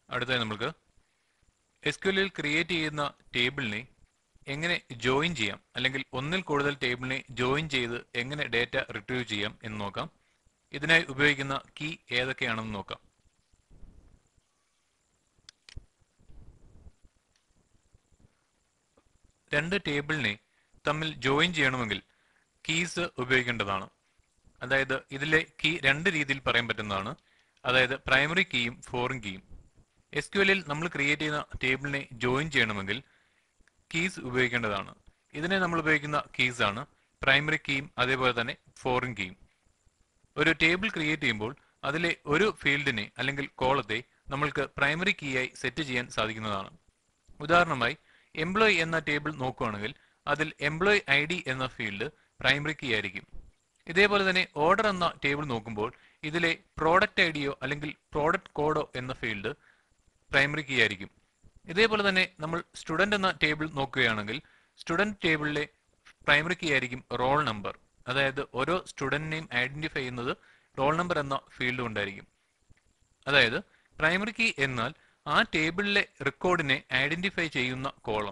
അടുത്തായി നമുക്ക് S Q എല്ലിൽ ക്രിയേറ്റ് ചെയ്യുന്ന ടേബിളിനെ എങ്ങനെ ജോയിൻ ചെയ്യാം അല്ലെങ്കിൽ ഒന്നിൽ കൂടുതൽ ടേബിളിനെ ജോയിൻ ചെയ്ത് എങ്ങനെ ഡേറ്റ റിട്രീവ് ചെയ്യാം എന്ന് നോക്കാം ഇതിനായി ഉപയോഗിക്കുന്ന കീ ഏതൊക്കെയാണെന്ന് നോക്കാം രണ്ട് ടേബിളിനെ തമ്മിൽ ജോയിൻ ചെയ്യണമെങ്കിൽ കീസ് ഉപയോഗിക്കേണ്ടതാണ് അതായത് ഇതിലെ കീ രണ്ട് രീതിയിൽ പറയാൻ പറ്റുന്നതാണ് അതായത് പ്രൈമറി കീയും ഫോറിൻ കീയും എസ് ക്യു എല്ലിൽ നമ്മൾ ക്രിയേറ്റ് ചെയ്യുന്ന ടേബിളിനെ ജോയിൻ ചെയ്യണമെങ്കിൽ കീസ് ഉപയോഗിക്കേണ്ടതാണ് ഇതിനെ നമ്മൾ ഉപയോഗിക്കുന്ന കീസ് ആണ് പ്രൈമറി കീയും അതേപോലെ തന്നെ ഫോറിൻ കീയും ഒരു ടേബിൾ ക്രിയേറ്റ് ചെയ്യുമ്പോൾ അതിലെ ഒരു ഫീൽഡിനെ അല്ലെങ്കിൽ കോളത്തെ നമ്മൾക്ക് പ്രൈമറി കീയായി സെറ്റ് ചെയ്യാൻ സാധിക്കുന്നതാണ് ഉദാഹരണമായി എംപ്ലോയി എന്ന ടേബിൾ നോക്കുകയാണെങ്കിൽ അതിൽ എംപ്ലോയി ഐ ഡി എന്ന ഫീൽഡ് പ്രൈമറി കീ ആയിരിക്കും ഇതേപോലെ തന്നെ ഓർഡർ എന്ന ടേബിൾ നോക്കുമ്പോൾ ഇതിലെ പ്രോഡക്റ്റ് ഐ ഡിയോ അല്ലെങ്കിൽ പ്രോഡക്റ്റ് കോഡോ എന്ന ഫീൽഡ് പ്രൈമറി കീ ആയിരിക്കും ഇതേപോലെ തന്നെ നമ്മൾ സ്റ്റുഡന്റ് എന്ന ടേബിൾ നോക്കുകയാണെങ്കിൽ സ്റ്റുഡന്റ് ടേബിളിലെ പ്രൈമറി കീ ആയിരിക്കും റോൾ നമ്പർ അതായത് ഓരോ സ്റ്റുഡന്റിനെയും ഐഡന്റിഫൈ ചെയ്യുന്നത് റോൾ നമ്പർ എന്ന ഫീൽഡ് കൊണ്ടായിരിക്കും അതായത് പ്രൈമറി കീ എന്നാൽ ആ ടേബിളിലെ റെക്കോർഡിനെ ഐഡന്റിഫൈ ചെയ്യുന്ന കോളം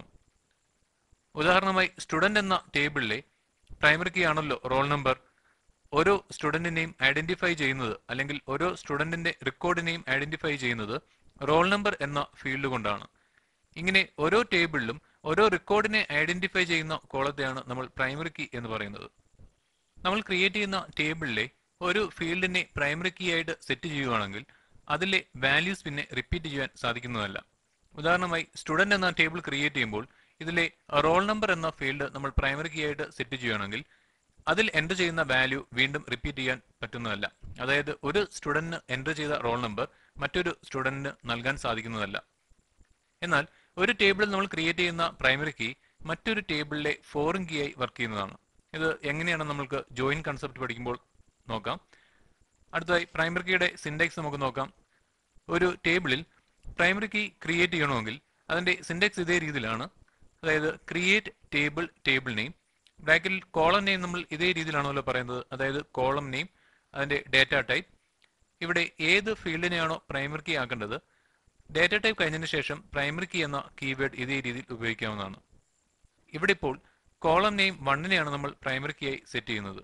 ഉദാഹരണമായി സ്റ്റുഡന്റ് എന്ന ടേബിളിലെ പ്രൈമറി കീ ആണല്ലോ റോൾ നമ്പർ ഓരോ സ്റ്റുഡന്റിനെയും ഐഡന്റിഫൈ ചെയ്യുന്നത് അല്ലെങ്കിൽ ഓരോ സ്റ്റുഡന്റിന്റെ റെക്കോർഡിനെയും ഐഡന്റിഫൈ ചെയ്യുന്നത് റോൾ നമ്പർ എന്ന ഫീൽഡ് കൊണ്ടാണ് ഇങ്ങനെ ഓരോ ടേബിളിലും ഓരോ റെക്കോർഡിനെ ഐഡന്റിഫൈ ചെയ്യുന്ന കോളത്തെയാണ് നമ്മൾ പ്രൈമറി കീ എന്ന് പറയുന്നത് നമ്മൾ ക്രിയേറ്റ് ചെയ്യുന്ന ടേബിളിലെ ഒരു ഫീൽഡിനെ പ്രൈമറി കീ ആയിട്ട് സെറ്റ് ചെയ്യുകയാണെങ്കിൽ അതിലെ വാല്യൂസ് പിന്നെ റിപ്പീറ്റ് ചെയ്യാൻ സാധിക്കുന്നതല്ല ഉദാഹരണമായി സ്റ്റുഡന്റ് എന്ന ടേബിൾ ക്രിയേറ്റ് ചെയ്യുമ്പോൾ ഇതിലെ റോൾ നമ്പർ എന്ന ഫീൽഡ് നമ്മൾ പ്രൈമറി കീ ആയിട്ട് സെറ്റ് ചെയ്യുകയാണെങ്കിൽ അതിൽ എൻ്റർ ചെയ്യുന്ന വാല്യൂ വീണ്ടും റിപ്പീറ്റ് ചെയ്യാൻ പറ്റുന്നതല്ല അതായത് ഒരു സ്റ്റുഡന്റിന് എൻ്റർ ചെയ്ത റോൾ നമ്പർ മറ്റൊരു സ്റ്റുഡന്റിന് നൽകാൻ സാധിക്കുന്നതല്ല എന്നാൽ ഒരു ടേബിളിൽ നമ്മൾ ക്രിയേറ്റ് ചെയ്യുന്ന പ്രൈമറി കീ മറ്റൊരു ടേബിളിലെ ഫോറിൻ കീ ആയി വർക്ക് ചെയ്യുന്നതാണ് ഇത് എങ്ങനെയാണ് നമ്മൾക്ക് ജോയിൻ കൺസെപ്റ്റ് പഠിക്കുമ്പോൾ നോക്കാം അടുത്തതായി പ്രൈമറി കീയുടെ സിൻഡെക്സ് നമുക്ക് നോക്കാം ഒരു ടേബിളിൽ പ്രൈമറി കീ ക്രിയേറ്റ് ചെയ്യണമെങ്കിൽ അതിന്റെ സിൻഡെക്സ് ഇതേ രീതിയിലാണ് അതായത് ക്രിയേറ്റ് ടേബിൾ ടേബിൾ നെയിം ബ്രാക്കറ്റിൽ കോളം നെയിം നമ്മൾ ഇതേ രീതിയിലാണല്ലോ പറയുന്നത് അതായത് കോളം നെയിം അതിന്റെ ഡേറ്റ ടൈപ്പ് ഇവിടെ ഏത് ഫീൽഡിനെയാണോ പ്രൈമറി കീ ആക്കേണ്ടത് ഡേറ്റ ടൈപ്പ് കഴിഞ്ഞതിന് ശേഷം പ്രൈമറി കീ എന്ന കീവേഡ് ഇതേ രീതിയിൽ ഉപയോഗിക്കാവുന്നതാണ് ഇവിടെ ഇപ്പോൾ കോളം നെയിം വണ്ണിനെയാണ് നമ്മൾ പ്രൈമറി കീ ആയി സെറ്റ് ചെയ്യുന്നത്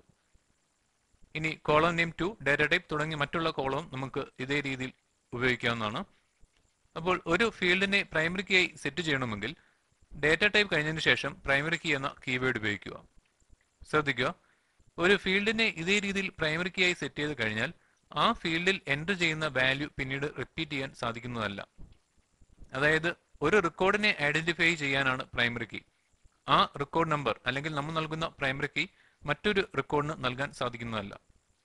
ഇനി column name to data type തുടങ്ങി മറ്റുള്ള കോളം നമുക്ക് ഇതേ രീതിയിൽ ഉപയോഗിക്കാവുന്നതാണ് അപ്പോൾ ഒരു ഫീൽഡിനെ പ്രൈമറി കീ ആയി സെറ്റ് ചെയ്യണമെങ്കിൽ ഡേറ്റ ടൈപ്പ് കഴിഞ്ഞതിന് ശേഷം പ്രൈമറി കീ എന്ന കീവേഡ് ഉപയോഗിക്കുക ശ്രദ്ധിക്കുക ഒരു ഫീൽഡിനെ ഇതേ രീതിയിൽ പ്രൈമറി കീ ആയി സെറ്റ് ചെയ്ത് കഴിഞ്ഞാൽ ആ ഫീൽഡിൽ എൻ്റർ ചെയ്യുന്ന വാല്യൂ പിന്നീട് റിപ്പീറ്റ് ചെയ്യാൻ സാധിക്കുന്നതല്ല അതായത് ഒരു റെക്കോർഡിനെ ഐഡന്റിഫൈ ചെയ്യാനാണ് പ്രൈമറി കീ ആ റെക്കോർഡ് നമ്പർ അല്ലെങ്കിൽ നമ്മൾ നൽകുന്ന പ്രൈമറി കീ മറ്റൊരു റെക്കോർഡിന് നൽകാൻ സാധിക്കുന്നതല്ല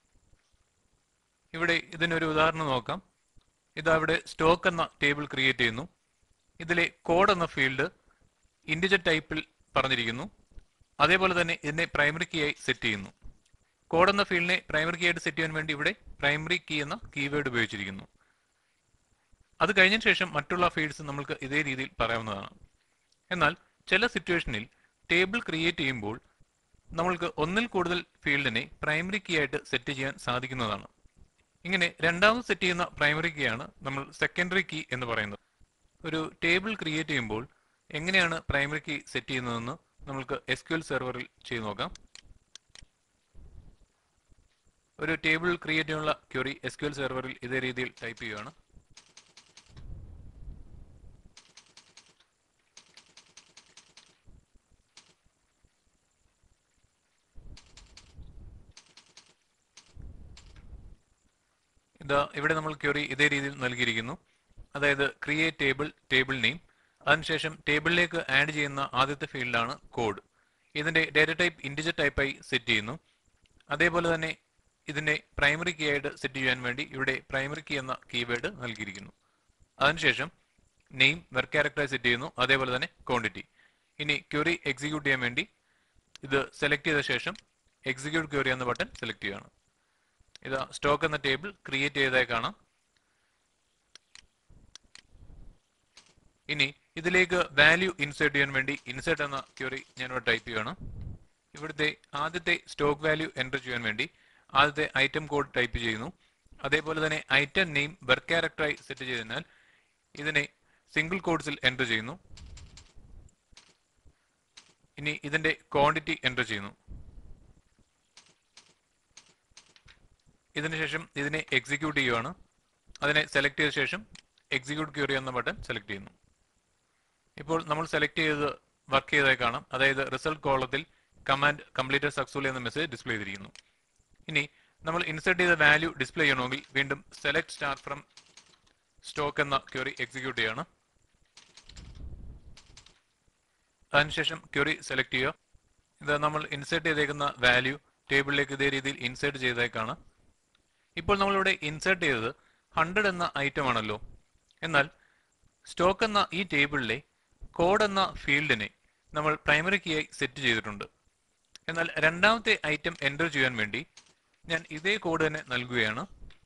ഇവിടെ ഇതിനൊരു ഉദാഹരണം നോക്കാം ഇതാ ഇവിടെ സ്റ്റോക്ക് എന്ന ടേബിൾ ക്രിയേറ്റ് ചെയ്യുന്നു ഇതിലെ കോഡ് എന്ന ഫീൽഡ് ഇൻഡിജർ ടൈപ്പിൽ പറഞ്ഞിരിക്കുന്നു അതേപോലെ തന്നെ ഇതിനെ പ്രൈമറി കീ ആയി സെറ്റ് ചെയ്യുന്നു കോഡ് എന്ന ഫീൽഡിനെ പ്രൈമറി കീ ആയിട്ട് സെറ്റ് ചെയ്യാൻ വേണ്ടി ഇവിടെ പ്രൈമറി കീ എന്ന കീവേഡ് ഉപയോഗിച്ചിരിക്കുന്നു അത് കഴിഞ്ഞതിന് ശേഷം മറ്റുള്ള ഫീൽഡ്സ് നമുക്ക് ഇതേ രീതിയിൽ പറയാവുന്നതാണ് എന്നാൽ ചില സിറ്റുവേഷനിൽ ടേബിൾ ക്രിയേറ്റ് ചെയ്യുമ്പോൾ നമ്മൾക്ക് ഒന്നിൽ കൂടുതൽ ഫീൽഡിനെ പ്രൈമറി കീ ആയിട്ട് സെറ്റ് ചെയ്യാൻ സാധിക്കുന്നതാണ് ഇങ്ങനെ രണ്ടാമത് സെറ്റ് ചെയ്യുന്ന പ്രൈമറി കീ ആണ് നമ്മൾ സെക്കൻഡറി കീ എന്ന് പറയുന്നത് ഒരു ടേബിൾ ക്രിയേറ്റ് ചെയ്യുമ്പോൾ എങ്ങനെയാണ് പ്രൈമറി കീ സെറ്റ് ചെയ്യുന്നതെന്ന് നമുക്ക് എസ് ക്യു എൽ സെർവറിൽ ചെയ്ത് നോക്കാം ഒരു ടേബിൾ ക്രിയേറ്റ് ചെയ്യാനുള്ള ക്വറി എസ് ക്യു എൽ സെർവറിൽ ഇതേ രീതിയിൽ ടൈപ്പ് ചെയ്യുകയാണ് ഇതാ ഇവിടെ നമ്മൾ ക്വറി ഇതേ രീതിയിൽ നൽകിയിരിക്കുന്നു അതായത് ക്രിയേറ്റ് ടേബിൾ ടേബിൾ നെയിം അതിനുശേഷം ടേബിളിലേക്ക് ആഡ് ചെയ്യുന്ന ആദ്യത്തെ ഫീൽഡാണ് കോഡ് ഇതിന്റെ ഡേറ്റ ടൈപ്പ് ഇൻഡിജർ ടൈപ്പായി സെറ്റ് ചെയ്യുന്നു അതേപോലെ തന്നെ ഇതിനെ പ്രൈമറി കീ ആയിട്ട് സെറ്റ് ചെയ്യാൻ വേണ്ടി ഇവിടെ പ്രൈമറി കീ എന്ന കീവേഡ് നൽകിയിരിക്കുന്നു അതിനുശേഷം നെയിം വെർ ക്യാരക്ടറായി സെറ്റ് ചെയ്യുന്നു അതേപോലെ തന്നെ ക്വാണ്ടിറ്റി ഇനി ക്വറി എക്സിക്യൂട്ട് ചെയ്യാൻ വേണ്ടി ഇത് സെലക്ട് ചെയ്ത ശേഷം എക്സിക്യൂട്ട് ക്വറി എന്ന ബട്ടൺ സെലക്ട് ചെയ്യുകയാണ് ഇതാ സ്റ്റോക്ക് എന്ന ടേബിൾ ക്രിയേറ്റ് ചെയ്തതായി കാണാം ഇനി ഇതിലേക്ക് വാല്യൂ ഇൻസേർട്ട് ചെയ്യാൻ വേണ്ടി ഇൻസേർട്ട് എന്ന ക്വറി ഞാനിവിടെ ടൈപ്പ് ചെയ്യുകയാണ് ഇവിടുത്തെ ആദ്യത്തെ സ്റ്റോക്ക് വാല്യൂ എൻ്റർ ചെയ്യാൻ വേണ്ടി ആദ്യത്തെ ഐറ്റം കോഡ് ടൈപ്പ് ചെയ്യുന്നു അതേപോലെ തന്നെ ഐറ്റം നെയിം വെർ ക്യാരക്ടറായി സെറ്റ് ചെയ്തതിനാൽ ഇതിനെ സിംഗിൾ കോഡ്സിൽ എൻ്റർ ചെയ്യുന്നു ഇനി ഇതിന്റെ ക്വാണ്ടിറ്റി എൻ്റർ ചെയ്യുന്നു ഇതിനുശേഷം ഇതിനെ എക്സിക്യൂട്ട് ചെയ്യുകയാണ് അതിനെ സെലക്ട് ചെയ്ത ശേഷം എക്സിക്യൂട്ട് ക്യൂറി എന്ന ബട്ടൺ സെലക്ട് ചെയ്യുന്നു ഇപ്പോൾ നമ്മൾ സെലക്ട് ചെയ്ത് വർക്ക് ചെയ്തതായി കാണാം അതായത് റിസൾട്ട് കോളത്തിൽ കമാൻഡ് കംപ്ലീറ്റഡ് സക്സസ്ഫുള്ളി എന്ന മെസ്സേജ് ഡിസ്പ്ലേ ചെയ്തിരിക്കുന്നു ഇനി നമ്മൾ ഇൻസേർട്ട് ചെയ്ത വാല്യൂ ഡിസ്പ്ലേ ചെയ്യണമെങ്കിൽ വീണ്ടും സെലക്ട് സ്റ്റാർ ഫ്രം സ്റ്റോക്ക് എന്ന ക്യൂറി എക്സിക്യൂട്ട് ചെയ്യണം അതിനുശേഷം ക്യൂറി സെലക്ട് ചെയ്യുക ഇത് നമ്മൾ ഇൻസേർട്ട് ചെയ്തേക്കുന്ന വാല്യൂ ടേബിളിലേക്ക് ഇതേ രീതിയിൽ ഇൻസേർട്ട് ചെയ്തതായി കാണാം ഇപ്പോൾ നമ്മളിവിടെ ഇൻസേർട്ട് ചെയ്തത് ഹൺഡ്രഡ് എന്ന ഐറ്റം ആണല്ലോ എന്നാൽ സ്റ്റോക്ക് എന്ന ഈ ടേബിളിലെ കോഡ് എന്ന ഫീൽഡിനെ നമ്മൾ പ്രൈമറി കീയായി സെറ്റ് ചെയ്തിട്ടുണ്ട് എന്നാൽ രണ്ടാമത്തെ ഐറ്റം എൻ്റർ ചെയ്യാൻ വേണ്ടി ഞാൻ ഇതേ കോഡ് തന്നെ നൽകുകയാണ്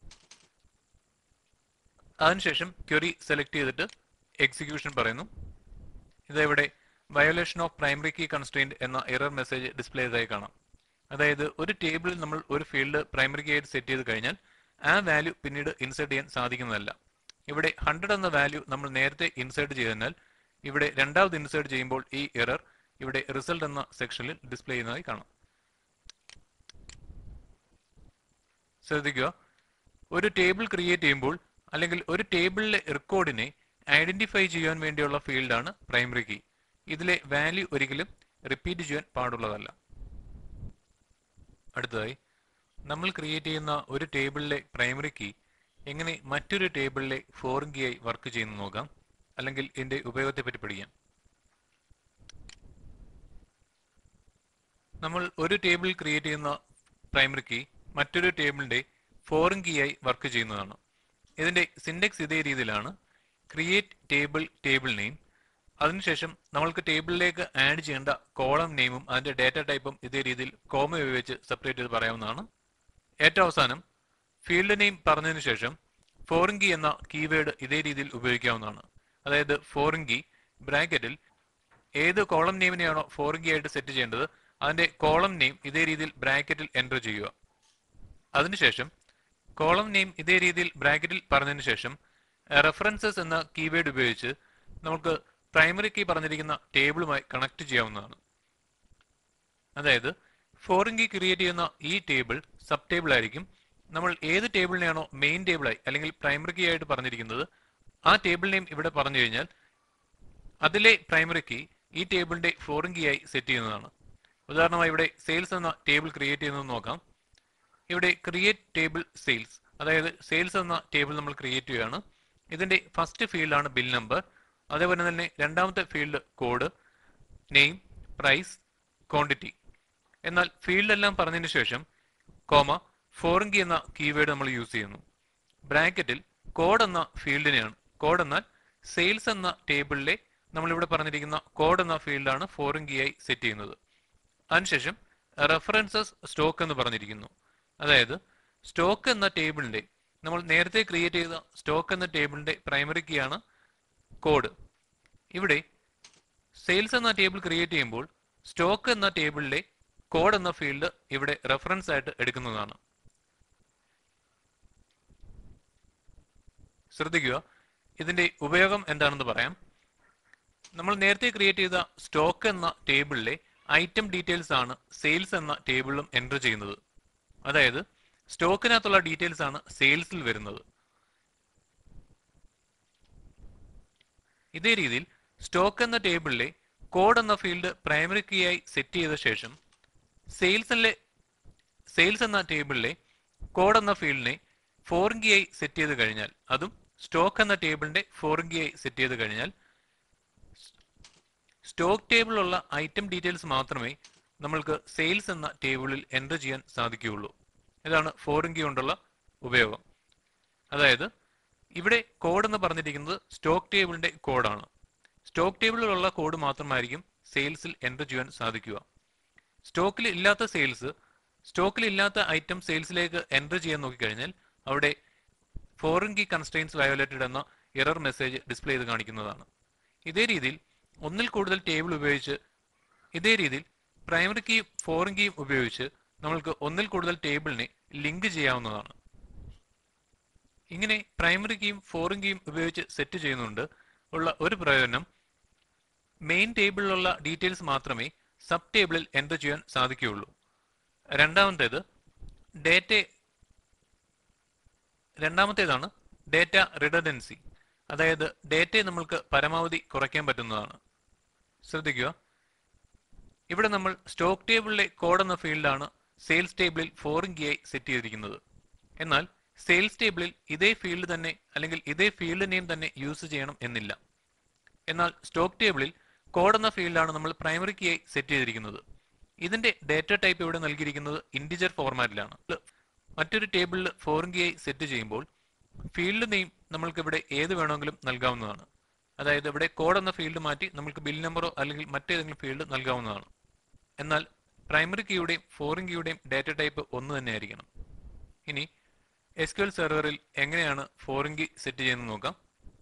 അതിനുശേഷം ക്വറി സെലക്ട് ചെയ്തിട്ട് എക്സിക്യൂഷൻ പറയുന്നു ഇതിവിടെ violation of primary key constraint എന്ന എറർ മെസ്സേജ് ഡിസ്പ്ലേ ചെയ്തതായി കാണാം അതായത് ഒരു ടേബിളിൽ നമ്മൾ ഒരു ഫീൽഡ് പ്രൈമറി കീ ആയിട്ട് സെറ്റ് ചെയ്ത് കഴിഞ്ഞാൽ ആ വാല്യൂ പിന്നീട് ഇൻസേർട്ട് ചെയ്യാൻ സാധിക്കുന്നതല്ല ഇവിടെ ഹൺഡ്രഡ് എന്ന വാല്യൂ നമ്മൾ നേരത്തെ ഇൻസേർട്ട് ചെയ്തതിനാൽ ഇവിടെ രണ്ടാമത് ഇൻസേർട്ട് ചെയ്യുമ്പോൾ ഈ എറർ ഇവിടെ റിസൾട്ട് എന്ന സെക്ഷനിൽ ഡിസ്പ്ലേ ചെയ്യുന്നതായി കാണാം ശ്രദ്ധിക്കുക ഒരു ടേബിൾ ക്രിയേറ്റ് ചെയ്യുമ്പോൾ അല്ലെങ്കിൽ ഒരു ടേബിളിലെ റെക്കോർഡിനെ ഐഡന്റിഫൈ ചെയ്യാൻ വേണ്ടിയുള്ള ഫീൽഡാണ് പ്രൈമറി കീ ഇതിലെ വാല്യൂ ഒരിക്കലും റിപ്പീറ്റ് ചെയ്യാൻ പാടുള്ളതല്ല അടുത്തതായി നമ്മൾ ക്രിയേറ്റ് ചെയ്യുന്ന ഒരു ടേബിളിലെ പ്രൈമറി കീ എങ്ങനെ മറ്റൊരു ടേബിളിലെ ഫോറിൻ കീ ആയി വർക്ക് ചെയ്യുന്നു നോക്കാം അല്ലെങ്കിൽ ഇതിന്റെ ഉപയോഗത്തെ പറ്റി പഠിക്കാം നമ്മൾ ഒരു ടേബിൾ ക്രിയേറ്റ് ചെയ്യുന്ന പ്രൈമറി കീ മറ്റൊരു ടേബിളിന്റെ ഫോറിൻ കീ ആയി വർക്ക് ചെയ്യുന്നതാണ് ഇതിന്റെ സിൻഡെക്സ് ഇതേ രീതിയിലാണ് ക്രിയേറ്റ് ടേബിൾ ടേബിൾ നെയിം അതിനുശേഷം നമ്മൾക്ക് ടേബിളിലേക്ക് ആഡ് ചെയ്യേണ്ട കോളം നെയിമും അതിന്റെ ഡാറ്റ ടൈപ്പും ഇതേ രീതിയിൽ കോമ ഉപയോഗിച്ച് സെപ്പറേറ്റ് ചെയ്ത് പറയാവുന്നതാണ് ഏറ്റവും അവസാനം ഫീൽഡ് നെയിം പറഞ്ഞതിന് ശേഷം ഫോറിൻ കീ എന്ന കീവേഡ് ഇതേ രീതിയിൽ ഉപയോഗിക്കാവുന്നതാണ് അതായത് ഫോറിൻ കീ ബ്രാക്കറ്റിൽ ഏത് കോളം നെയിമിനെയാണോ ഫോറിൻ കീ ആയിട്ട് സെറ്റ് ചെയ്യേണ്ടത് അതിന്റെ കോളം നെയിം ഇതേ രീതിയിൽ ബ്രാക്കറ്റിൽ എൻ്റർ ചെയ്യുക അതിനുശേഷം കോളം നെയിം ഇതേ രീതിയിൽ ബ്രാക്കറ്റിൽ പറഞ്ഞതിന് ശേഷം റെഫറൻസസ് എന്ന കീവേഡ് ഉപയോഗിച്ച് നമുക്ക് പ്രൈമറി കീ പറഞ്ഞിരിക്കുന്ന ടേബിളുമായി കണക്ട് ചെയ്യാവുന്നതാണ് അതായത് ഫോറിൻ കീ ക്രിയേറ്റ് ചെയ്യുന്ന ഈ ടേബിൾ സബ് ടേബിൾ ആയിരിക്കും നമ്മൾ ഏത് ടേബിളിനെയാണോ മെയിൻ ടേബിളായി അല്ലെങ്കിൽ പ്രൈമറി കീ ആയിട്ട് പറഞ്ഞിരിക്കുന്നത് ആ ടേബിൾ നെയിം ഇവിടെ പറഞ്ഞു കഴിഞ്ഞാൽ അതിലെ പ്രൈമറി കീ ഈ ടേബിളിന്റെ ഫോറിൻ കീ ആയി സെറ്റ് ചെയ്യുന്നതാണ് ഉദാഹരണമായി ഇവിടെ സെയിൽസ് എന്ന ടേബിൾ ക്രിയേറ്റ് ചെയ്യുന്നത് നോക്കാം ഇവിടെ ക്രിയേറ്റ് ടേബിൾ സെയിൽസ് അതായത് സെയിൽസ് എന്ന ടേബിൾ നമ്മൾ ക്രിയേറ്റ് ചെയ്യുകയാണ് ഇതിന്റെ ഫസ്റ്റ് ഫീൽഡാണ് ബിൽ നമ്പർ അതേപോലെ തന്നെ രണ്ടാമത്തെ field code name price quantity എന്നാൽ ഫീൽഡ് എല്ലാം പറഞ്ഞതിന് ശേഷം കോമ ഫോറിൻ കീ എന്ന കീവേഡ് നമ്മൾ യൂസ് ചെയ്യുന്നു ബ്രാക്കറ്റിൽ കോഡ് എന്ന ഫീൽഡിനെയാണ് കോഡ് എന്നാൽ സെയിൽസ് എന്ന ടേബിളിലെ നമ്മളിവിടെ പറഞ്ഞിരിക്കുന്ന കോഡ് എന്ന ഫീൽഡാണ് ഫോറിൻ കീ ആയി സെറ്റ് ചെയ്യുന്നത് അതിനുശേഷം റെഫറൻസസ് സ്റ്റോക്ക് എന്ന് പറഞ്ഞിരിക്കുന്നു അതായത് സ്റ്റോക്ക് എന്ന ടേബിളിന്റെ നമ്മൾ നേരത്തെ ക്രിയേറ്റ് ചെയ്ത സ്റ്റോക്ക് എന്ന ടേബിളിന്റെ പ്രൈമറി കീ ആണ് കോഡ് ഇവിടെ സെയിൽസ് എന്ന ടേബിൾ ക്രിയേറ്റ് ചെയ്യുമ്പോൾ സ്റ്റോക്ക് എന്ന ടേബിളിലെ കോഡ് എന്ന ഫീൽഡ് ഇവിടെ റെഫറൻസ് ആയിട്ട് എടുക്കുന്നതാണ് ശ്രദ്ധിക്കുക ഇതിന്റെ ഉപയോഗം എന്താണെന്ന് പറയാം നമ്മൾ നേരത്തെ ക്രിയേറ്റ് ചെയ്ത സ്റ്റോക്ക് എന്ന ടേബിളിലെ ഐറ്റം ഡീറ്റെയിൽസ് ആണ് സെയിൽസ് എന്ന ടേബിളിലും എൻ്റർ ചെയ്യുന്നത് അതായത് സ്റ്റോക്കിനകത്തുള്ള ഡീറ്റെയിൽസ് ആണ് സെയിൽസിൽ വരുന്നത് ഇതേ രീതിയിൽ സ്റ്റോക്ക് എന്ന ടേബിളിലെ കോഡ് എന്ന ഫീൽഡ് പ്രൈമറി കീ ആയി സെറ്റ് ചെയ്ത ശേഷം സെയിൽസിലെ സെയിൽസ് എന്ന ടേബിളിലെ കോഡ് എന്ന ഫീൽഡിനെ ഫോറിൻ കീ ആയി സെറ്റ് ചെയ്ത് കഴിഞ്ഞാൽ അതും സ്റ്റോക്ക് എന്ന ടേബിളിന്റെ ഫോറിൻ കീ ആയി സെറ്റ് ചെയ്ത് കഴിഞ്ഞാൽ സ്റ്റോക്ക് ടേബിളിലുള്ള ഐറ്റം ഡീറ്റെയിൽസ് മാത്രമേ നമ്മൾക്ക് സെയിൽസ് എന്ന ടേബിളിൽ എൻ്റർ ചെയ്യാൻ സാധിക്കുകയുള്ളൂ ഇതാണ് ഫോറിൻ കീ കൊണ്ടുള്ള ഉപയോഗം അതായത് ഇവിടെ കോഡ് എന്ന് പറഞ്ഞിരിക്കുന്നത് സ്റ്റോക്ക് ടേബിളിന്റെ കോഡാണ് സ്റ്റോക്ക് ടേബിളിലുള്ള കോഡ് മാത്രമായിരിക്കും സെയിൽസിൽ എൻ്റർ ചെയ്യാൻ സാധിക്കുക സ്റ്റോക്കിൽ ഇല്ലാത്ത സെയിൽസ് സ്റ്റോക്കിൽ ഇല്ലാത്ത ഐറ്റം സെയിൽസിലേക്ക് എൻ്റർ ചെയ്യാൻ നോക്കിക്കഴിഞ്ഞാൽ അവിടെ ഫോറിൻ കീ കൺസ്ട്രെയിൻസ് വയോലേറ്റഡ് എന്ന എറർ മെസ്സേജ് ഡിസ്പ്ലേ ചെയ്ത് കാണിക്കുന്നതാണ് ഇതേ രീതിയിൽ ഒന്നിൽ കൂടുതൽ ടേബിൾ ഉപയോഗിച്ച് ഇതേ രീതിയിൽ പ്രൈമറി കീ ഫോറിൻ കീ ഉപയോഗിച്ച് നമ്മൾക്ക് ഒന്നിൽ കൂടുതൽ ടേബിളിനെ ലിങ്ക് ചെയ്യാവുന്നതാണ് ഇങ്ങനെ പ്രൈമറി കീയും ഫോറിൻ കീയും ഉപയോഗിച്ച് സെറ്റ് ചെയ്യുന്നുണ്ട് ഉള്ള ഒരു പ്രയോജനം മെയിൻ ടേബിളിലുള്ള ഡീറ്റെയിൽസ് മാത്രമേ സബ് ടേബിളിൽ എൻ്റർ ചെയ്യാൻ സാധിക്കുകയുള്ളൂ രണ്ടാമത്തേത് ഡേറ്റ രണ്ടാമത്തേതാണ് ഡേറ്റ റിഡൻഡൻസി അതായത് ഡേറ്റയെ നമ്മൾക്ക് പരമാവധി കുറയ്ക്കാൻ പറ്റുന്നതാണ് ശ്രദ്ധിക്കുക ഇവിടെ നമ്മൾ സ്റ്റോക്ക് ടേബിളിലെ കോഡ് എന്ന ഫീൽഡാണ് സെയിൽസ് ടേബിളിൽ ഫോറിൻ കീ ആയി സെറ്റ് ചെയ്തിരിക്കുന്നത് എന്നാൽ സെയിൽസ് ടേബിളിൽ ഇതേ ഫീൽഡ് തന്നെ അല്ലെങ്കിൽ ഇതേ ഫീൽഡ് നെയിം തന്നെ യൂസ് ചെയ്യണം എന്നില്ല എന്നാൽ സ്റ്റോക്ക് ടേബിളിൽ കോഡ് എന്ന ഫീൽഡാണ് നമ്മൾ പ്രൈമറി കീ ആയി സെറ്റ് ചെയ്തിരിക്കുന്നത് ഇതിന്റെ ഡേറ്റ ടൈപ്പ് ഇവിടെ നൽകിയിരിക്കുന്നത് ഇൻഡിജർ ഫോർമാറ്റിലാണ് മറ്റൊരു ടേബിളിൽ ഫോറിൻ കീ ആയി സെറ്റ് ചെയ്യുമ്പോൾ ഫീൽഡ് നെയിം നമ്മൾക്ക് ഇവിടെ ഏത് വേണമെങ്കിലും നൽകാവുന്നതാണ് അതായത് ഇവിടെ കോഡ് എന്ന ഫീൽഡ് മാറ്റി നമുക്ക് ബിൽ നമ്പറോ അല്ലെങ്കിൽ മറ്റേതെങ്കിലും ഫീൽഡ് നൽകാവുന്നതാണ് എന്നാൽ പ്രൈമറി കീയുടെയും ഫോറിൻ കീയുടെയും ഡാറ്റ ടൈപ്പ് ഒന്ന് തന്നെയായിരിക്കണം ഇനി എസ് ക്യു എൽ സെർവറിൽ എങ്ങനെയാണ് ഫോറിൻ കീ സെറ്റ് ചെയ്യുന്നത് നോക്കാം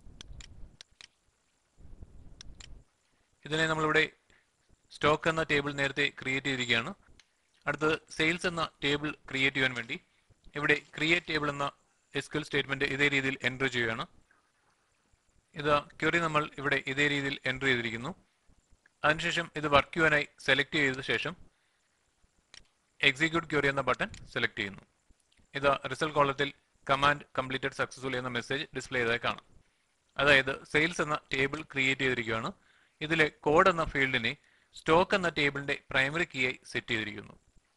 ഇതിനെ നമ്മളിവിടെ സ്റ്റോക്ക് എന്ന ടേബിൾ നേരത്തെ ക്രിയേറ്റ് ചെയ്തിരിക്കുകയാണ് അടുത്തത് സെയിൽസ് എന്ന ടേബിൾ ക്രിയേറ്റ് ചെയ്യാൻ വേണ്ടി ഇവിടെ ക്രിയേറ്റ് ടേബിൾ എന്ന എസ് ക്യു എൽ സ്റ്റേറ്റ്മെന്റ് ഇതേ രീതിയിൽ എൻ്റർ ചെയ്യുകയാണ് ഇത് ക്വറി നമ്മൾ ഇവിടെ ഇതേ രീതിയിൽ എൻ്റർ ചെയ്തിരിക്കുന്നു അതിനുശേഷം ഇത് വർക്ക് ചെയ്യാനായി സെലക്ട് ചെയ്ത ശേഷം എക്സിക്യൂട്ട് ക്വറി എന്ന ബട്ടൺ സെലക്ട് ചെയ്യുന്നു ഇത് റിസൾട്ട് കോളത്തിൽ കമാൻഡ് കംപ്ലീറ്റഡ് സക്സസ്ഫുൾ എന്ന മെസ്സേജ് ഡിസ്പ്ലേ ചെയ്തതായി കാണാം അതായത് സെയിൽസ് എന്ന ടേബിൾ ക്രിയേറ്റ് ചെയ്തിരിക്കുകയാണ് ഇതിലെ കോഡ് എന്ന ഫീൽഡിനെ സ്റ്റോക്ക് എന്ന ടേബിളിന്റെ പ്രൈമറി കീ ആയി സെറ്റ് ചെയ്തിരിക്കുന്നു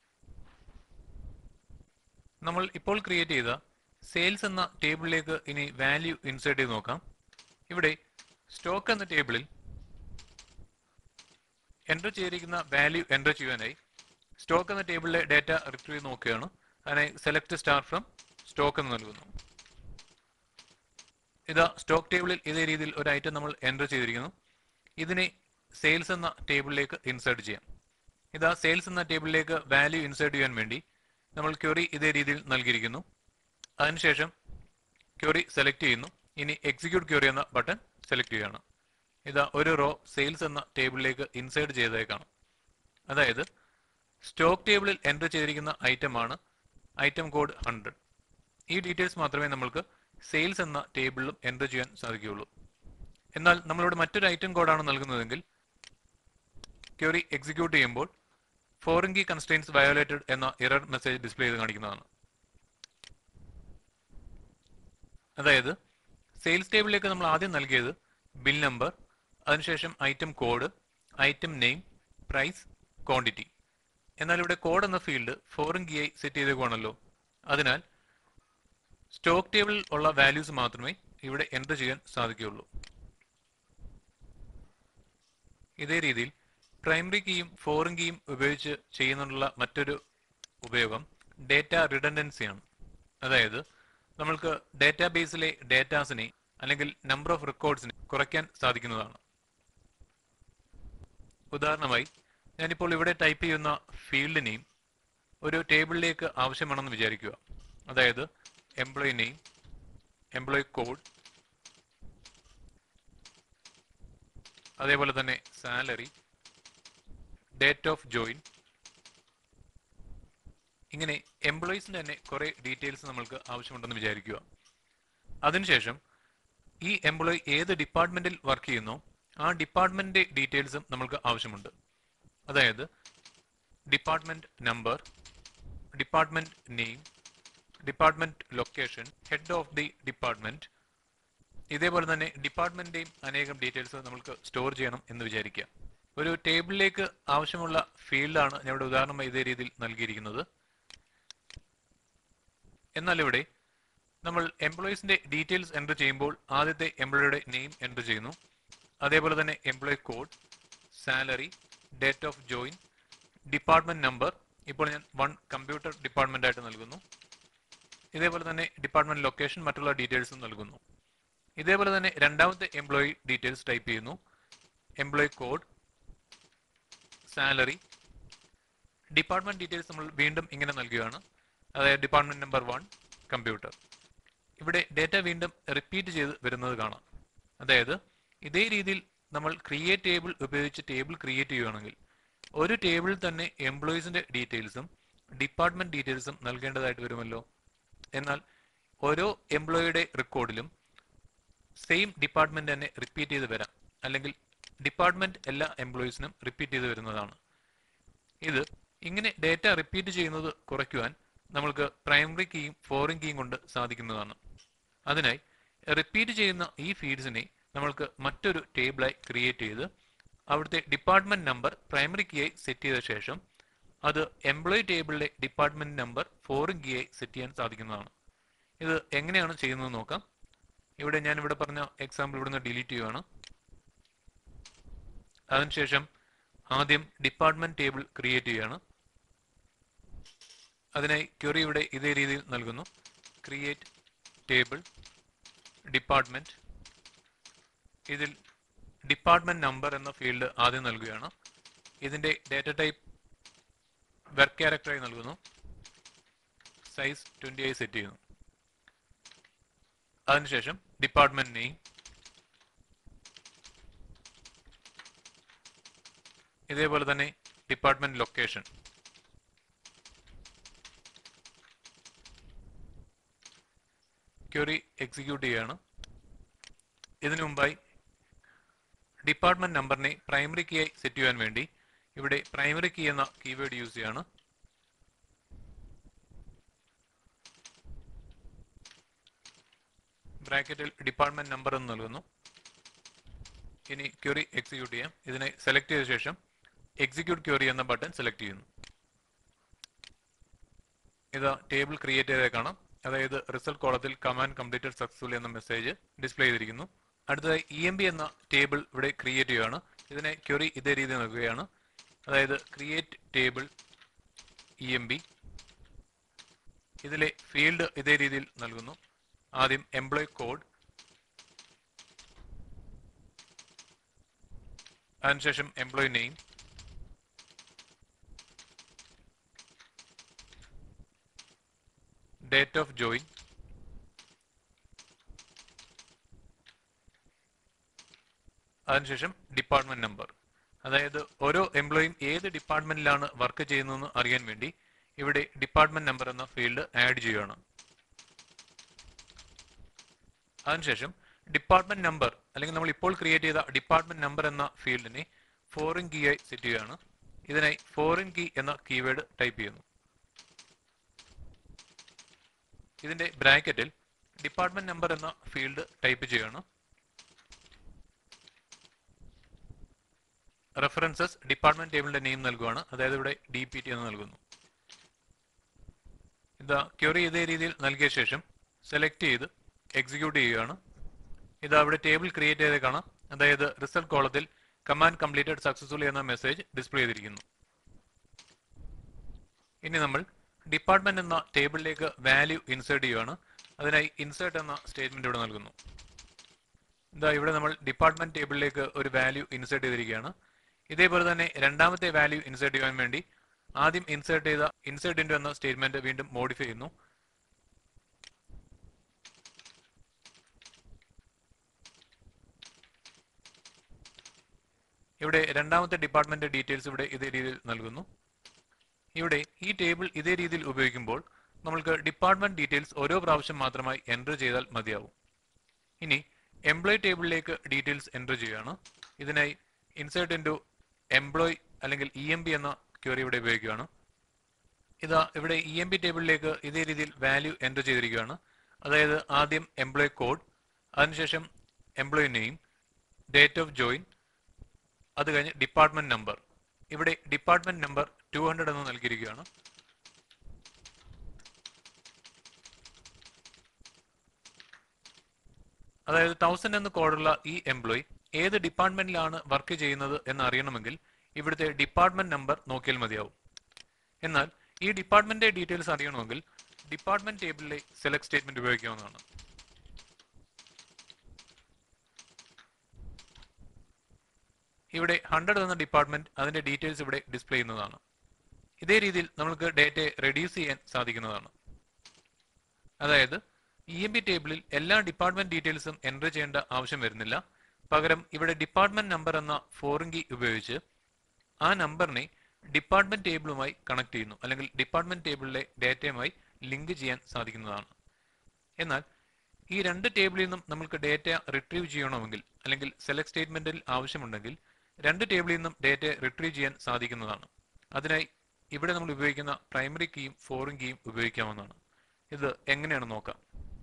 നമ്മൾ ഇപ്പോൾ ക്രിയേറ്റ് ചെയ്ത സെയിൽസ് എന്ന ടേബിളിലേക്ക് ഇനി വാല്യൂ ഇൻസേർട്ട് ചെയ്ത് നോക്കാം ഇവിടെ സ്റ്റോക്ക് എന്ന ടേബിളിൽ എൻ്റർ ചെയ്തിരിക്കുന്ന വാല്യൂ എൻ്റർ ചെയ്യാനായി സ്റ്റോക്ക് എന്ന ടേബിളിലെ ഡാറ്റ റിട്രീവ് നോക്കുകയാണ് അതിനായി സെലക്ട് സ്റ്റാർ ഫ്രം സ്റ്റോക്ക് എന്ന് നൽകുന്നു ഇതാ സ്റ്റോക്ക് ടേബിളിൽ ഇതേ രീതിയിൽ ഒരു ഐറ്റം നമ്മൾ എൻ്റർ ചെയ്തിരിക്കുന്നു ഇതിനെ സെയിൽസ് എന്ന ടേബിളിലേക്ക് ഇൻസേർട്ട് ചെയ്യാം ഇതാ സെയിൽസ് എന്ന ടേബിളിലേക്ക് വാല്യൂ ഇൻസേർട്ട് ചെയ്യാൻ വേണ്ടി നമ്മൾ ക്വറി ഇതേ രീതിയിൽ നൽകിയിരിക്കുന്നു അതിനുശേഷം ക്വറി സെലക്ട് ചെയ്യുന്നു ഇനി എക്സിക്യൂട്ട് ക്വറി എന്ന ബട്ടൺ സെലക്ട് ചെയ്യുകയാണ് ഇതാ ഒരു റോ സെയിൽസ് എന്ന ടേബിളിലേക്ക് ഇൻസേർട്ട് ചെയ്തതായി കാണാം അതായത് സ്റ്റോക്ക് ടേബിളിൽ എൻ്റർ ചെയ്തിരിക്കുന്ന ഐറ്റമാണ് ഐറ്റം കോഡ് ഹൺഡ്രഡ് ഈ ഡീറ്റെയിൽസ് മാത്രമേ നമ്മൾക്ക് സെയിൽസ് എന്ന ടേബിളിലും എൻ്റർ ചെയ്യാൻ സാധിക്കുകയുള്ളൂ എന്നാൽ നമ്മളിവിടെ മറ്റൊരു ഐറ്റം കോഡാണ് നൽകുന്നതെങ്കിൽ ക്വറി എക്സിക്യൂട്ട് ചെയ്യുമ്പോൾ ഫോറിൻ കീ കൺസ്ട്രെയിൻസ് വയോലേറ്റഡ് എന്ന എറർ മെസ്സേജ് ഡിസ്പ്ലേ ചെയ്ത് കാണിക്കുന്നതാണ് അതായത് സെയിൽസ് ടേബിളിലേക്ക് നമ്മൾ ആദ്യം നൽകിയത് ബിൽ നമ്പർ അതിനുശേഷം item code item name price quantity എന്നാൽ ഇവിടെ കോഡ് എന്ന ഫീൽഡ് ഫോറിൻ കീ ആയി സെറ്റ് ചെയ്തേക്കുവാണല്ലോ അതിനാൽ സ്റ്റോക്ക് ടേബിളിൽ ഉള്ള വാല്യൂസ് മാത്രമേ ഇവിടെ എൻ്റർ ചെയ്യാൻ സാധിക്കുകയുള്ളൂ ഇതേ രീതിയിൽ പ്രൈമറി കീയും ഫോറിൻ കീയും ഉപയോഗിച്ച് ചെയ്യുന്നതിനുള്ള മറ്റൊരു ഉപയോഗം ഡേറ്റ റിഡൻഡൻസിയാണ് അതായത് നമ്മൾക്ക് ഡേറ്റാബേസിലെ ഡേറ്റാസിനെ അല്ലെങ്കിൽ നമ്പർ ഓഫ് റെക്കോർഡ്സിനെ കുറയ്ക്കാൻ സാധിക്കുന്നതാണ് ഉദാഹരണമായി ഞാനിപ്പോൾ ഇവിടെ ടൈപ്പ് ചെയ്യുന്ന ഫീൽഡ് നെയിം ഒരു ടേബിളിലേക്ക് ആവശ്യമാണെന്ന് വിചാരിക്കുക അതായത് എംപ്ലോയി നെയിം എംപ്ലോയി കോഡ് അതേപോലെ തന്നെ സാലറി ഡേറ്റ് ഓഫ് ജോയിൻ ഇങ്ങനെ എംപ്ലോയീസിന്റെ തന്നെ കുറെ ഡീറ്റെയിൽസ് നമ്മൾക്ക് ആവശ്യമുണ്ടെന്ന് വിചാരിക്കുക അതിനുശേഷം ഈ എംപ്ലോയി ഏത് ഡിപ്പാർട്ട്മെന്റിൽ വർക്ക് ചെയ്യുന്നോ ആ ഡിപ്പാർട്ട്മെന്റിന്റെ ഡീറ്റെയിൽസും നമ്മൾക്ക് ആവശ്യമുണ്ട് അതായത് department number department name department location head of the department ഇതേപോലെ തന്നെ ഡിപ്പാർട്ട്മെന്റിന്റെയും അനേകം ഡീറ്റെയിൽസ് നമുക്ക് സ്റ്റോർ ചെയ്യണം എന്ന് വിചാരിക്കുക ഒരു ടേബിളിലേക്ക് ആവശ്യമുള്ള ഫീൽഡാണ് ഞാൻ ഇവിടെ ഉദാഹരണമായി ഇതേ രീതിയിൽ നൽകിയിരിക്കുന്നത് എന്നാൽ ഇവിടെ നമ്മൾ എംപ്ലോയീസിന്റെ ഡീറ്റെയിൽസ് എൻ്റർ ചെയ്യുമ്പോൾ ആദ്യത്തെ എംപ്ലോയിയുടെ നെയിം എൻ്റർ ചെയ്യുന്നു അതേപോലെ തന്നെ employee code salary date of join department number ഇപ്പോൾ ഞാൻ വൺ കമ്പ്യൂട്ടർ ഡിപ്പാർട്ട്മെന്റ് ആയിട്ട് നൽകുന്നു ഇതേപോലെ തന്നെ ഡിപ്പാർട്ട്മെന്റ് ലൊക്കേഷൻ മറ്റുള്ള ഡീറ്റെയിൽസും നൽകുന്നു ഇതേപോലെ തന്നെ രണ്ടാമത്തെ എംപ്ലോയി ഡീറ്റെയിൽസ് ടൈപ്പ് ചെയ്യുന്നു employee code salary department details നമ്മൾ വീണ്ടും ഇങ്ങനെ നൽകുകയാണ് അതായത് ഡിപ്പാർട്ട്മെന്റ് നമ്പർ വൺ കമ്പ്യൂട്ടർ ഇവിടെ ഡേറ്റ വീണ്ടും റിപ്പീറ്റ് ചെയ്ത് വരുന്നത് കാണാം അതായത് ഇതേ രീതിയിൽ നമ്മൾ ക്രിയേറ്റ് ടേബിൾ ഉപയോഗിച്ച് ടേബിൾ ക്രിയേറ്റ് ചെയ്യുകയാണെങ്കിൽ ഒരു ടേബിളിൽ തന്നെ എംപ്ലോയീസിന്റെ ഡീറ്റെയിൽസും ഡിപ്പാർട്ട്മെന്റ് ഡീറ്റെയിൽസും നൽകേണ്ടതായിട്ട് വരുമല്ലോ എന്നാൽ ഓരോ എംപ്ലോയിയുടെ റെക്കോർഡിലും സെയിം ഡിപ്പാർട്ട്മെന്റ് തന്നെ റിപ്പീറ്റ് ചെയ്ത് വരാം അല്ലെങ്കിൽ ഡിപ്പാർട്ട്മെന്റ് എല്ലാ എംപ്ലോയീസിനും റിപ്പീറ്റ് ചെയ്ത് വരുന്നതാണ് ഇത് ഇങ്ങനെ ഡേറ്റ റിപ്പീറ്റ് ചെയ്യുന്നത് കുറയ്ക്കുവാൻ നമ്മൾക്ക് പ്രൈമറി കീയും ഫോറിൻ കീയും കൊണ്ട് സാധിക്കുന്നതാണ് അതിനായി റിപ്പീറ്റ് ചെയ്യുന്ന ഈ ഫീഡ്സിനെ നമ്മൾക്ക് മറ്റൊരു ടേബിളായി ക്രിയേറ്റ് ചെയ്ത് അവിടുത്തെ ഡിപ്പാർട്ട്മെന്റ് നമ്പർ പ്രൈമറി കീയായി സെറ്റ് ചെയ്ത ശേഷം അത് എംപ്ലോയി ടേബിളിലെ ഡിപ്പാർട്ട്മെന്റ് നമ്പർ ഫോറിൻ കീയായി സെറ്റ് ചെയ്യാൻ സാധിക്കുന്നതാണ് ഇത് എങ്ങനെയാണ് ചെയ്യുന്നത് നോക്കാം ഇവിടെ ഞാൻ ഇവിടെ പറഞ്ഞ എക്സാമ്പിൾ ഇവിടുന്ന് ഡിലീറ്റ് ചെയ്യുകയാണ് അതിനുശേഷം ആദ്യം ഡിപ്പാർട്ട്മെന്റ് ടേബിൾ ക്രിയേറ്റ് ചെയ്യുകയാണ് അതിനായി ക്വറി ഇവിടെ ഇതേ രീതിയിൽ നൽകുന്നു ക്രിയേറ്റ് ടേബിൾ ഡിപ്പാർട്ട്മെന്റ് ഇതിൽ ഡിപ്പാർട്ട്മെന്റ് നമ്പർ എന്ന ഫീൽഡ് ആദ്യം നൽകുകയാണ് ഇതിന്റെ ഡാറ്റ ടൈപ്പ് വെർക്ക് ക്യാരക്ടറായി നൽകുന്നു സൈസ് ട്വന്റി ആയി സെറ്റ് ചെയ്യുന്നു അതിനുശേഷം ഡിപ്പാർട്ട്മെന്റ് നെയിം ഇതേപോലെ തന്നെ ഡിപ്പാർട്ട്മെന്റ് ലൊക്കേഷൻ ക്വറി എക്സിക്യൂട്ട് ചെയ്യുകയാണ് ഇതിനു മുമ്പായി ഡിപ്പാർട്ട്മെന്റ് നമ്പറിനെ പ്രൈമറി കീയായി സെറ്റ് ചെയ്യാൻ വേണ്ടി ഇവിടെ പ്രൈമറി കീ എന്ന കീവേഡ് യൂസ് ചെയ്യാണ് ബ്രാക്കറ്റിൽ ഡിപ്പാർട്ട്മെന്റ് നമ്പർ എന്ന് നൽകുന്നു ഇനി ക്വറി എക്സിക്യൂട്ട് ചെയ്യാം ഇതിനെ സെലക്ട് ചെയ്ത ശേഷം എക്സിക്യൂട്ട് ക്വറി എന്ന ബട്ടൺ സെലക്ട് ചെയ്യുന്നു ഇത് ടേബിൾ ക്രിയേറ്റ് ചെയ്തേ കാണാം അതായത് റിസൾട്ട് കോളത്തിൽ കമാൻഡ് കംപ്ലീറ്റഡ് സക്സസ്ഫുൾ എന്ന മെസ്സേജ് ഡിസ്പ്ലേ ചെയ്തിരിക്കുന്നു അടുത്തതായി ഇ എം ബി എന്ന ടേബിൾ ഇവിടെ ക്രിയേറ്റ് ചെയ്യുകയാണ് ഇതിനെ ക്വറി ഇതേ രീതിയിൽ നൽകുകയാണ് അതായത് create table E M B ഇതിലെ ഫീൽഡ് ഇതേ രീതിയിൽ നൽകുന്നു ആദ്യം എംപ്ലോയ് കോഡ് അതിനുശേഷം employee name date of join അതിനുശേഷം ഡിപ്പാർട്ട്മെന്റ് നമ്പർ അതായത് ഓരോ എംപ്ലോയിയും ഏത് ഡിപ്പാർട്ട്മെന്റിലാണ് വർക്ക് ചെയ്യുന്നതെന്ന് അറിയാൻ വേണ്ടി ഇവിടെ ഡിപ്പാർട്ട്മെന്റ് നമ്പർ എന്ന ഫീൽഡ് ആഡ് ചെയ്യുകയാണ് അതിനുശേഷം ഡിപ്പാർട്ട്മെന്റ് നമ്പർ അല്ലെങ്കിൽ നമ്മൾ ഇപ്പോൾ ക്രിയേറ്റ് ചെയ്ത ഡിപ്പാർട്ട്മെന്റ് നമ്പർ എന്ന ഫീൽഡിനെ ഫോറിൻ കീ ആയി സെറ്റ് ചെയ്യുകയാണ് ഇതിനായി ഫോറിൻ കീ എന്ന കീവേഡ് ടൈപ്പ് ചെയ്യുന്നു ഇതിന്റെ ബ്രാക്കറ്റിൽ ഡിപ്പാർട്ട്മെന്റ് നമ്പർ എന്ന ഫീൽഡ് ടൈപ്പ് ചെയ്യുകയാണ് റെഫറൻസസ് ഡിപ്പാർട്ട്മെന്റ് ടേബിളിന്റെ നെയിം നൽകുകയാണ് അതായത് ഇവിടെ ഡി പി ടി എന്ന് നൽകുന്നു ഇതാ ക്വറി ഇതേ രീതിയിൽ നൽകിയ ശേഷം സെലക്ട് ചെയ്ത് എക്സിക്യൂട്ട് ചെയ്യുകയാണ് ഇത് അവിടെ ടേബിൾ ക്രിയേറ്റ് ചെയ്ത് കാണാം അതായത് റിസൾട്ട് കോളത്തിൽ കമാൻഡ് കംപ്ലീറ്റഡ് സക്സസ്ഫുള്ളി എന്ന മെസ്സേജ് ഡിസ്പ്ലേ ചെയ്തിരിക്കുന്നു ഇനി നമ്മൾ ഡിപ്പാർട്ട്മെന്റ് എന്ന ടേബിളിലേക്ക് വാല്യൂ ഇൻസേർട്ട് ചെയ്യുകയാണ് അതിനായി ഇൻസേർട്ട് എന്ന സ്റ്റേറ്റ്മെന്റ് ഇവിടെ നൽകുന്നു ഇതാ ഇവിടെ നമ്മൾ ഡിപ്പാർട്ട്മെന്റ് ടേബിളിലേക്ക് ഒരു വാല്യൂ ഇൻസേർട്ട് ചെയ്തിരിക്കുകയാണ് ഇതേപോലെ തന്നെ രണ്ടാമത്തെ വാല്യൂ ഇൻസേർട്ട് ചെയ്യാൻ വേണ്ടി ആദ്യം ഇൻസേർട്ട് ചെയ്ത ഇൻസേർട്ട് ഇൻറ്റു എന്ന സ്റ്റേറ്റ്മെന്റ് വീണ്ടും മോഡിഫൈ ചെയ്യുന്നു ഇവിടെ രണ്ടാമത്തെ ഡിപ്പാർട്ട്മെന്റ് ഡീറ്റെയിൽസ് ഇവിടെ ഇതേ രീതിയിൽ നൽകുന്നു ഇവിടെ ഈ ടേബിൾ ഇതേ രീതിയിൽ ഉപയോഗിക്കുമ്പോൾ നമ്മൾക്ക് ഡിപ്പാർട്ട്മെന്റ് ഡീറ്റെയിൽസ് ഓരോ പ്രാവശ്യം മാത്രമായി എൻറ്റർ ചെയ്താൽ മതിയാവും ഇനി എംപ്ലോയി ടേബിളിലേക്ക് ഡീറ്റെയിൽസ് എൻറ്റർ ചെയ്യുകയാണ് ഇതിനായി ഇൻസേർട്ട് ഇൻറ്റു എംപ്ലോയ് അല്ലെങ്കിൽ ഇ എം ബി എന്ന ക്വറി ഇവിടെ ഉപയോഗിക്കുകയാണ് ഇതാ ഇവിടെ ഇ എം ബി ടേബിളിലേക്ക് ഇതേ രീതിയിൽ വാല്യൂ എൻറ്റർ ചെയ്തിരിക്കുകയാണ് അതായത് ആദ്യം എംപ്ലോയ് കോഡ് അതിനുശേഷം employee name date of join അത് കഴിഞ്ഞ് ഡിപ്പാർട്ട്മെന്റ് നമ്പർ ഇവിടെ ഡിപ്പാർട്ട്മെന്റ് നമ്പർ ടു ഹൺഡ്രഡ് എന്ന് നൽകിയിരിക്കുകയാണ് അതായത് തൗസൻഡ് എന്ന കോഡുള്ള ഈ എംപ്ലോയി ഏത് ഡിപ്പാർട്ട്മെന്റിലാണ് വർക്ക് ചെയ്യുന്നത് എന്ന് അറിയണമെങ്കിൽ ഇവിടുത്തെ ഡിപ്പാർട്ട്മെന്റ് നമ്പർ നോക്കിയാൽ മതിയാവും എന്നാൽ ഈ ഡിപ്പാർട്ട്മെന്റ് ഡീറ്റെയിൽസ് അറിയണമെങ്കിൽ ഡിപ്പാർട്ട്മെന്റ് ടേബിളിലെ സെലക്ട് സ്റ്റേറ്റ്മെന്റ് ഉപയോഗിക്കാവുന്നതാണ് ഇവിടെ ഹൺഡ്രഡ് എന്ന ഡിപ്പാർട്ട്മെന്റ് അതിന്റെ ഡീറ്റെയിൽസ് ഇവിടെ ഡിസ്പ്ലേ ചെയ്യുന്നതാണ് ഇതേ രീതിയിൽ നമുക്ക് ഡേറ്റയെ റെഡ്യൂസ് ചെയ്യാൻ സാധിക്കുന്നതാണ് അതായത് ഇ എം ബി ടേബിളിൽ എല്ലാ ഡിപ്പാർട്ട്മെന്റ് ഡീറ്റെയിൽസും എൻറ്റർ ചെയ്യേണ്ട ആവശ്യം വരുന്നില്ല പകരം ഇവിടെ ഡിപ്പാർട്ട്മെന്റ് നമ്പർ എന്ന ഫോറിൻ കീ ഉപയോഗിച്ച് ആ നമ്പറിനെ ഡിപ്പാർട്ട്മെന്റ് ടേബിളുമായി കണക്ട് ചെയ്യുന്നു അല്ലെങ്കിൽ ഡിപ്പാർട്ട്മെന്റ് ടേബിളിലെ ഡേറ്റയുമായി ലിങ്ക് ചെയ്യാൻ സാധിക്കുന്നതാണ് എന്നാൽ ഈ രണ്ട് ടേബിളിൽ നിന്നും നമുക്ക് ഡേറ്റ റിട്രീവ് ചെയ്യണമെങ്കിൽ അല്ലെങ്കിൽ സെലക്ട് സ്റ്റേറ്റ്മെന്റിൽ ആവശ്യമുണ്ടെങ്കിൽ രണ്ട് ടേബിളിൽ നിന്നും ഡേറ്റ റിട്രീവ് ചെയ്യാൻ സാധിക്കുന്നതാണ് അതിനായി ഇവിടെ നമ്മൾ ഉപയോഗിക്കുന്ന പ്രൈമറി കീയും ഫോറിൻ കീയും ഉപയോഗിക്കാവുന്നതാണ് ഇത് എങ്ങനെയാണ് നോക്കാം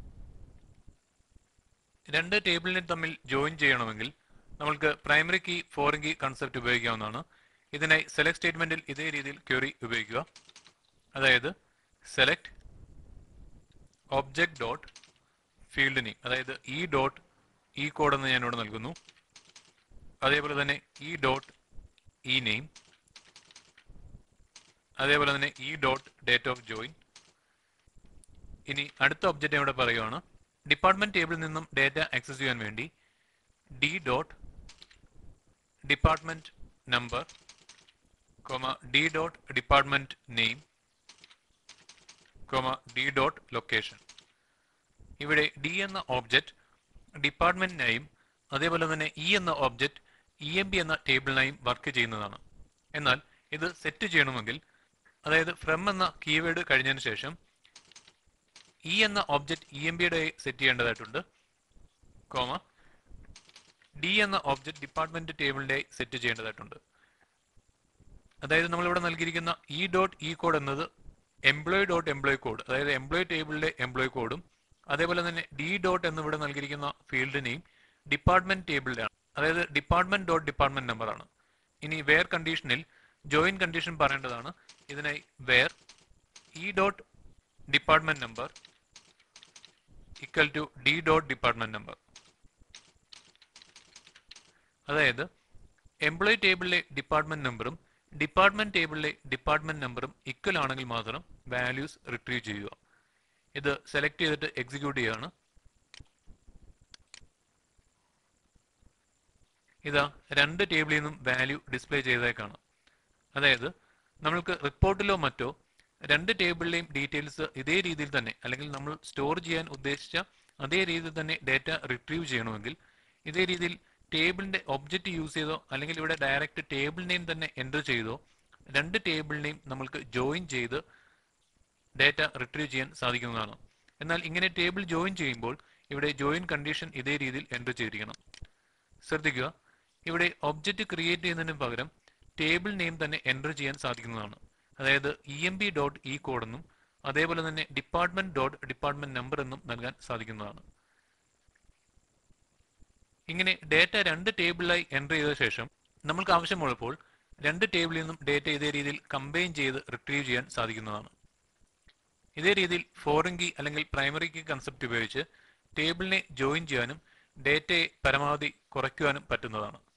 രണ്ട് ടേബിളിനെ തമ്മിൽ ജോയിൻ ചെയ്യണമെങ്കിൽ നമ്മൾക്ക് primary key foreign key concept ഉപയോഗിക്കാവുന്നതാണ് ഇതിനായി സെലക്ട് സ്റ്റേറ്റ്മെന്റിൽ ഇതേ രീതിയിൽ ക്വറി ഉപയോഗിക്കുക അതായത് select object dot field name അതായത് ഇ ഡോട്ട് ഇ കോഡ് എന്ന് ഞാൻ ഇവിടെ നൽകുന്നു അതേപോലെ തന്നെ ഇ ഡോട്ട് ഇ നെയിം അതേപോലെ തന്നെ E dot date of join ഇനി അടുത്ത ഒബ്ജക്റ്റ് ഇവിടെ പറയുകയാണ് ഡിപ്പാർട്ട്മെന്റ് ടേബിളിൽ നിന്നും ഡേറ്റ ആക്സസ് ചെയ്യാൻ വേണ്ടി D dot department number comma D dot department name comma D dot location ഇവിടെ ഡി എന്ന ഓബ്ജക്റ്റ് ഡിപ്പാർട്ട്മെന്റ് നെയിം അതേപോലെ തന്നെ ഇ എന്ന ഓബ്ജക്റ്റ് ഇ എം ബി എന്ന ടേബിളിനായും വർക്ക് ചെയ്യുന്നതാണ് എന്നാൽ ഇത് സെറ്റ് ചെയ്യണമെങ്കിൽ അതായത് ഫ്രം എന്ന കീവേഡ് കഴിഞ്ഞതിന് ശേഷം ഇ എന്ന ഓബ്ജക്റ്റ് ഇ എം ബിയുടെ സെറ്റ് ചെയ്യേണ്ടതായിട്ടുണ്ട് കോമ ഡി എന്ന ഓബ്ജക്റ്റ് ഡിപ്പാർട്ട്മെന്റ് ടേബിളിന്റെ സെറ്റ് ചെയ്യേണ്ടതായിട്ടുണ്ട് അതായത് നമ്മളിവിടെ നൽകിയിരിക്കുന്ന ഇ ഡോട്ട് ഇ കോഡ് എന്നത് എംപ്ലോയി ഡോട്ട് എംപ്ലോയി കോഡ് അതായത് എംപ്ലോയി ടേബിളിലെ എംപ്ലോയി കോഡും അതേപോലെ തന്നെ ഡി ഡോട്ട് എന്നിവിടെ നൽകിയിരിക്കുന്ന ഫീൽഡിനെയും ഡിപ്പാർട്ട്മെന്റ് ടേബിളിലാണ് അതായത് ഡിപ്പാർട്ട്മെന്റ് ഡോട്ട് ഡിപ്പാർട്ട്മെന്റ് നമ്പർ ആണ് ഇനി വെയർ കണ്ടീഷനിൽ ജോയിൻ കണ്ടീഷൻ പറയേണ്ടതാണ് ഇതിനായി where E dot department number equal to D dot department number അതായത് എംപ്ലോയി ടേബിളിലെ ഡിപ്പാർട്ട്മെന്റ് നമ്പറും ഡിപ്പാർട്ട്മെന്റ് ടേബിളിലെ ഡിപ്പാർട്ട്മെന്റ് നമ്പറും ഇക്വൽ ആണെങ്കിൽ മാത്രം വാല്യൂസ് റിട്രീവ് ചെയ്യുക ഇത് സെലക്ട് ചെയ്തിട്ട് എക്സിക്യൂട്ട് ചെയ്യുകയാണ് ഇതാ രണ്ട് ടേബിളിൽ നിന്നും വാല്യൂ ഡിസ്പ്ലേ ചെയ്തേക്കാണ് അതായത് നമ്മൾക്ക് റിപ്പോർട്ടിലോ മറ്റോ രണ്ട് ടേബിളിലെയും ഡീറ്റെയിൽസ് ഇതേ രീതിയിൽ തന്നെ അല്ലെങ്കിൽ നമ്മൾ സ്റ്റോർ ചെയ്യാൻ ഉദ്ദേശിച്ച അതേ രീതിയിൽ തന്നെ ഡേറ്റ റിട്രീവ് ചെയ്യണമെങ്കിൽ ഇതേ രീതിയിൽ ടേബിളിന്റെ ഒബ്ജക്റ്റ് യൂസ് ചെയ്തോ അല്ലെങ്കിൽ ഇവിടെ ഡയറക്റ്റ് ടേബിൾ നെയിം തന്നെ എൻ്റർ ചെയ്തോ രണ്ട് ടേബിളിനെയും നമ്മൾക്ക് ജോയിൻ ചെയ്ത് ഡേറ്റ റിട്രീവ് ചെയ്യാൻ സാധിക്കുന്നതാണ് എന്നാൽ ഇങ്ങനെ ടേബിൾ ജോയിൻ ചെയ്യുമ്പോൾ ഇവിടെ ജോയിൻ കണ്ടീഷൻ ഇതേ രീതിയിൽ എൻ്റർ ചെയ്തിരിക്കണം ശ്രദ്ധിക്കുക ഇവിടെ ഒബ്ജക്റ്റ് ക്രിയേറ്റ് ചെയ്യുന്നതിന് പകരം ടേബിൾ നെയിം തന്നെ എൻ്റർ ചെയ്യാൻ സാധിക്കുന്നതാണ് അതായത് E M B dot E code എന്നും അതേപോലെ തന്നെ ഡിപ്പാർട്ട്മെന്റ് ഡോട്ട് ഡിപ്പാർട്ട്മെന്റ് നമ്പർ എന്നും നൽകാൻ സാധിക്കുന്നതാണ് ഇങ്ങനെ ഡേറ്റ രണ്ട് ടേബിളിലായി എൻ്റർ ചെയ്ത ശേഷം നമ്മൾക്ക് ആവശ്യമുള്ളപ്പോൾ രണ്ട് ടേബിളിൽ നിന്നും ഡേറ്റ ഇതേ രീതിയിൽ കമ്പൈൻ ചെയ്ത് റിട്രീവ് ചെയ്യാൻ സാധിക്കുന്നതാണ് ഇതേ രീതിയിൽ ഫോറിൻ കീ അല്ലെങ്കിൽ പ്രൈമറി കീ കൺസെപ്റ്റ് ഉപയോഗിച്ച് ടേബിളിനെ ജോയിൻ ചെയ്യാനും ഡേറ്റയെ പരമാവധി കുറയ്ക്കുവാനും പറ്റുന്നതാണ്